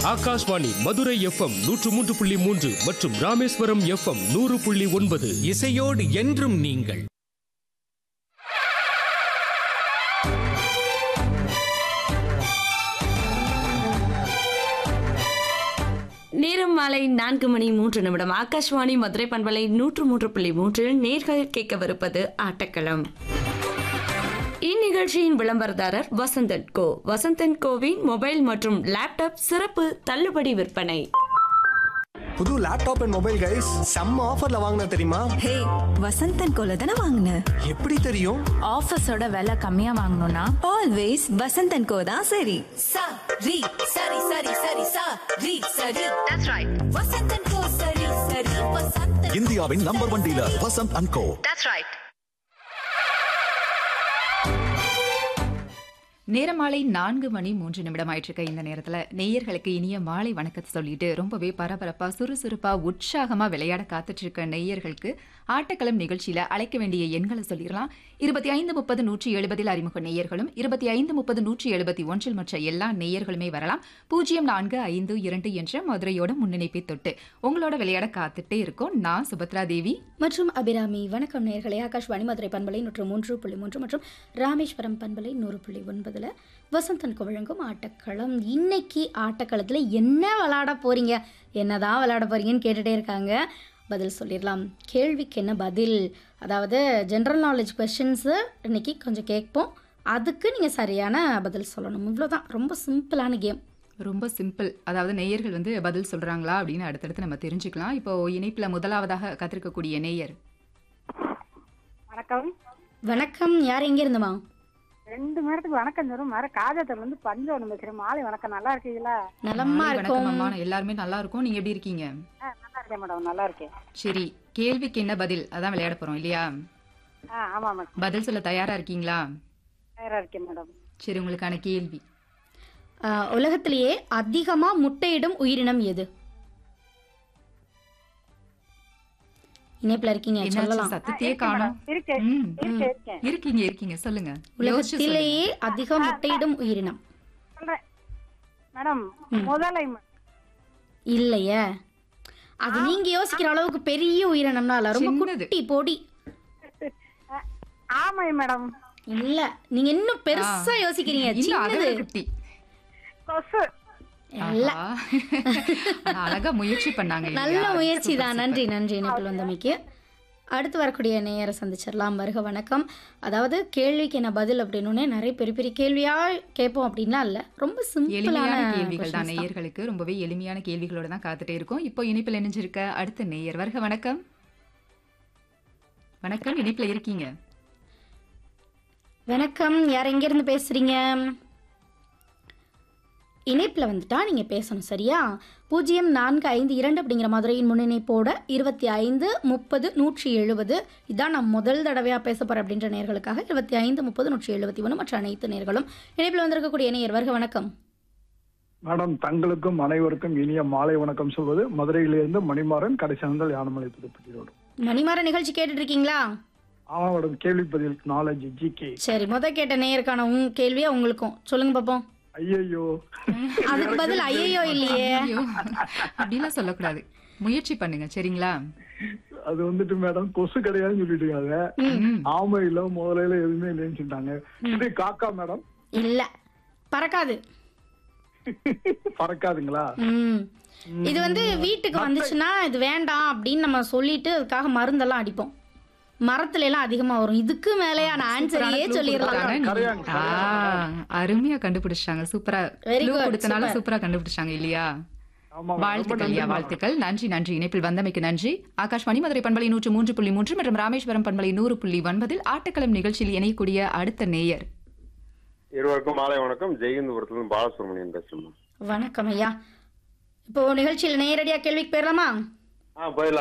Akashvani Madurai FM நூற்று மூன்று புள்ளி மூன்று மற்றும் ராமேஸ்வரம் எஃப்எம் நூறு புள்ளி ஒன்பது இசையோடு என்றும் நீங்கள் நேரம் மாலை நான்கு மணி மூன்று நிமிடம் ஆகாஷ்வாணி மதுரை பண்பலை நூற்று மூன்று புள்ளி மூன்றில் நேர்கள் கேட்கவிருப்பது ஆட்டக்களம் இந்நிகழ்ச்சியின் விளம்பரதாரர் வசந்தன் கோ வசந்தன் கோவின் மொபைல் மற்றும் லேப்டாப் சிறப்பு தள்ளுபடி விற்பனை புது லேப்டாப் அண்ட் மொபைல் கைஸ் செம்ம ஆஃபர்ல வாங்கின தெரியுமா ஹே வசந்தன் கோல தானே வாங்கின எப்படி தெரியும் ஆஃபீஸோட விலை கம்மியா வாங்கணும்னா ஆல்வேஸ் வசந்தன் கோ தான் சரி sa ri sari sari sari sa ri sari that's right vasantan ko sari sari vasantan இந்தியாவின் number one dealer Vasanth and co that's right நேரம் மாலை நான்கு மணி மூன்று நிமிடம் ஆயிட்டிருக்க இந்த நேரத்துல நேயர்களுக்கு இனிய மாலை வணக்கத்தை சொல்லிட்டு ரொம்பவே பரபரப்பா சுறுசுறுப்பா உற்சாகமா விளையாட காத்துட்டு இருக்க நேயர்களுக்கு ஆட்டக்களம் நிகழ்ச்சியில அழைக்க வேண்டிய எண்களை சொல்லிடலாம் இருபத்தி ஐந்து முப்பது நூற்றி எழுபதில் அறிமுக நேயர்களும் இருபத்தி ஐந்து முப்பது நூற்றி எழுபத்தி ஒன்றில் மற்ற எல்லா நேயர்களுமே வரலாம் பூஜ்ஜியம் நான்கு ஐந்து இரண்டு என்ற மதுரையோட முன்னிணைப்பை தொட்டு உங்களோட விளையாட காத்துட்டே இருக்கோம் நான் சுபத்ரா தேவி மற்றும் அபிராமி வணக்கம் நேர்களே ஆகாஷ்வாணி மதுரை பண்பலை நூற்று மூன்று புள்ளி மூன்று மற்றும் ராமேஸ்வரம் பண்பலை நூறு புள்ளி ஒன்பதுல வசந்தனுக்கு வழங்கும் ஆட்டக்களம் இன்னைக்கு ஆட்டக்களத்தில் என்ன விளையாட போறீங்க என்னதான் விளையாட போறீங்கன்னு கேட்டுட்டே இருக்காங்க பதில் சொல்லிடலாம் கேள்விக்கு என்ன பதில் அதாவது ஜென்ரல் நாலேஜ் கொஷின்ஸு இன்னைக்கு கொஞ்சம் கேட்போம் அதுக்கு நீங்கள் சரியான பதில் சொல்லணும் இவ்வளோதான் ரொம்ப சிம்பிளான கேம் ரொம்ப சிம்பிள் அதாவது நேயர்கள் வந்து பதில் சொல்றாங்களா அப்படின்னு அடுத்தடுத்து நம்ம தெரிஞ்சுக்கலாம் இப்போ இணைப்புல முதலாவதாக காத்திருக்கக்கூடிய நேயர் வணக்கம் வணக்கம் யார் எங்கே இருந்துமா ரெண்டு மணி நேரத்துக்கு வணக்கம் தரும் மர காஜத்தில் வந்து பஞ்சவனம் பேசுறேன் மாலை வணக்கம் நல்லா இருக்கீங்களா நலமா மாலை வணக்கம் இருக்கும் அம்மா எல்லாருமே நல்லா இருக்கும் நீங்க எப்படி இருக்கீங்க ஆ நல்லா இருக்கேன் மேடம் நல்லா இருக்கேன் சரி கேள்விக்கு என்ன பதில் அதான் விளையாட போறோம் இல்லையா ஆ ஆமாம் மேடம் பதில் சொல்ல தயாரா இருக்கீங்களா தயாராக இருக்கேன் மேடம் சரி உங்களுக்கான கேள்வி ஆஹ், உலகத்திலேயே அதிகமாக முட்டையிடும் உயிரினம் எது இணைப்பில் இருக்கீங்க என்னாச்சு சொல்லலாம் சத்தத்தையே காணும் இருக்கேன் ம், இருக்கேன் இருக்கேன் இருக்கீங்க இருக்கீங்க சொல்லுங்க யோசிச்சு சொல்லுங்க. உலகத்திலேயே அதிக முட்டையிடும் உயிரினம் சொல்றேன் மேடம் முதலை ம- இல்லையே அது நீங்க யோசிக்கிற அளவுக்கு பெரிய உயிரினம்னா இல்ல ரொம்ப சின்னது. குட்டி பொடி ஆ, ஆமை மேடம் இல்ல நீங்க இன்னும் பெருசா யோசிக்கிறீங்க இன்னும் அதை சின்னது விட குட்டி கொசு இல்ல ஆஹா. ஆனா, அழகா முயற்சி பண்ணாங்க நல்ல இல்லையா? முயற்சி சூப்பர், தான் சூப்பர். நன்றி நன்றி இணைப்பில் வந்தமைக்கு அடுத்து வரக்கூடிய நேயரை சந்திச்சிடலாம் வருக வணக்கம் அதாவது கேள்விக்கு என்ன பதில் அப்படின்னே நிறைய பெரிய பெரிய கேள்வியா கேட்போம் அப்படின்லாம் இல்ல ரொம்ப சிம்பிளான எளிமையான கேள்விகள் தான் questions தான். நேயர்களுக்கு ரொம்பவே எளிமையான கேள்விகளோட தான் காத்துட்டே இருக்கோம் இப்போ இணைப்பில் இணைஞ்சிருக்க அடுத்த நேயர் வருக வணக்கம் வணக்கம் இணைப்பில் இருக்கீங்க வணக்கம் யார் எங்கேருந்து பேசுறீங்க இணைப்பில் வந்துட்டா நீங்கள் பேசணும் சரியா பூஜ்ஜியம் நான்கு ஐந்து இரண்டு அப்படிங்கிற மதுரையின் முன்னிணைப்போட இருபத்தி ஐந்து முப்பது நூற்றி எழுபது இதான் நான் முதல் தடவையாக பேச போகிறேன் அப்படின்ற நேர்களுக்காக இருபத்தி ஐந்து முப்பது நூற்றி எழுபத்தி ஒன்று மற்ற அனைத்து நேர்களும் இணைப்பில் வந்திருக்கக்கூடிய நேயர் வருக வணக்கம் மேடம் தங்களுக்கும் அனைவருக்கும் இனிய மாலை வணக்கம் சொல்வது மதுரையிலிருந்து மணிமாறன் கடைசி முதல் யானமலை புதுப்பட்டியோடு மணிமாற நிகழ்ச்சி கேட்டுட்டு இருக்கீங்களா ஆமா மேடம் கேள்வி பதில் நாலேஜ் ஜிகே சரி முத கேட்ட நேயருக்கான உங் கேள்வியா உங்களுக்கும் சொல்லுங்க பார்ப்போம் ஐயையோ அதுக்கு பதில் ஐயோ இல்லையே ஐயோ அப்படிலாம் சொல்லக்கூடாது முயற்சி பண்ணுங்க சரிங்களா அது வந்துட்டு மேடம் கொசு கிடையாதுன்னு சொல்லிட்டு இருக்காங்க ம். ஆமை இல்ல முதலையில எதுவுமே இல்லைன்னு சொல்லிட்டாங்க இது காக்கா மேடம் இல்ல பறக்காது பறக்காதுங்களா ம் இது வந்து வீட்டுக்கு வந்துச்சுன்னா இது வேண்டாம் அப்படின்னு நம்ம சொல்லிட்டு அதுக்காக மருந்தெல்லாம் அடிப்போம் மரத்துல எல்லாம் அதிகமா வரும் இதுக்கு மேலேயான ஆன்சரையே சொல்லிடலாம் கொடுத்தாங்க. கரையாங்க, ஆ, அருமையா கண்டுபிடிச்சிட்டாங்க சூப்பரா Very clue good, கொடுத்தனால super. சூப்பரா கண்டுபிடிச்சாங்க இல்லையா ஆமா ரொம்ப வாழ்த்துக்கள் ஐயா நன்றி வாழ்த்துக்கள் நன்றி நன்றி இணைப்பில் வந்தமைக்கு நன்றி ஆகாஷ்வாணி மதுரை பண்பலை நூற்று மூன்று புள்ளி மூன்று மற்றும் ராமேஸ்வரம் பண்பலை நூறு புள்ளி ஒன்பதில் ஆட்டக்களம் நிகழ்ச்சியில் இணையக்கூடிய அடுத்த நேயர் இருவருக்கும் மாலை வணக்கம் ஜெயந்தபுரத்துல பாலசுப்ரமணியன் பேசுறேன் வணக்கம் ஐயா இப்போ நிகழ்ச்சியில் நேரடியா கேள்விக்கு போயிடலாமா ஆ போயிடலாம்